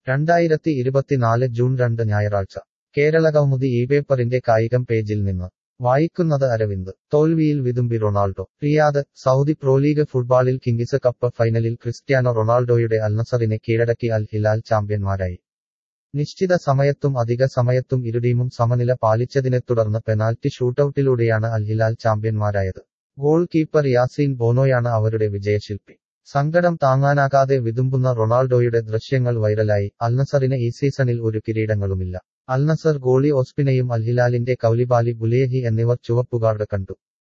രണ്ടായിരത്തി ഇരുപത്തിനാല് ജൂൺ രണ്ട് ഞായറാഴ്ച കേരളകൗമുദി ഈ പേപ്പറിന്റെ കായികം പേജിൽ നിന്ന് വായിക്കുന്നത് അരവിന്ദ് തോൽവിയിൽ വിതുമ്പി റൊണാൾഡോ റിയാദ് സൗദി പ്രോലീഗ് ഫുട്ബോളിൽ കിങ്സ് കപ്പ് ഫൈനലിൽ ക്രിസ്ത്യാനോ റൊണാൾഡോയുടെ അൽനസറിനെ കീഴടക്കി അൽ ഹിലാൽ ചാമ്പ്യന്മാരായി നിശ്ചിത സമയത്തും അധിക സമയത്തും ഇരു ടീമും സമനില പാലിച്ചതിനെ തുടർന്ന് പെനാൽറ്റി ഷൂട്ടൌട്ടിലൂടെയാണ് അൽ ഹിലാൽ ചാമ്പ്യന്മാരായത് ഗോൾ കീപ്പർ യാസീൻ ബോനോയാണ് അവരുടെ വിജയശില്പി സങ്കടം താങ്ങാനാകാതെ വിതുമ്പുന്ന റൊണാൾഡോയുടെ ദൃശ്യങ്ങൾ വൈറലായി അൽനസറിന് ഈ സീസണിൽ ഒരു കിരീടങ്ങളുമില്ല അൽനസർ ഗോളി ഓസ്പിനെയും അൽഹിലാലിന്റെ കൗലിബാലി ബുലേഹി എന്നിവർ ചുവപ്പുകാർഡ് കണ്ടു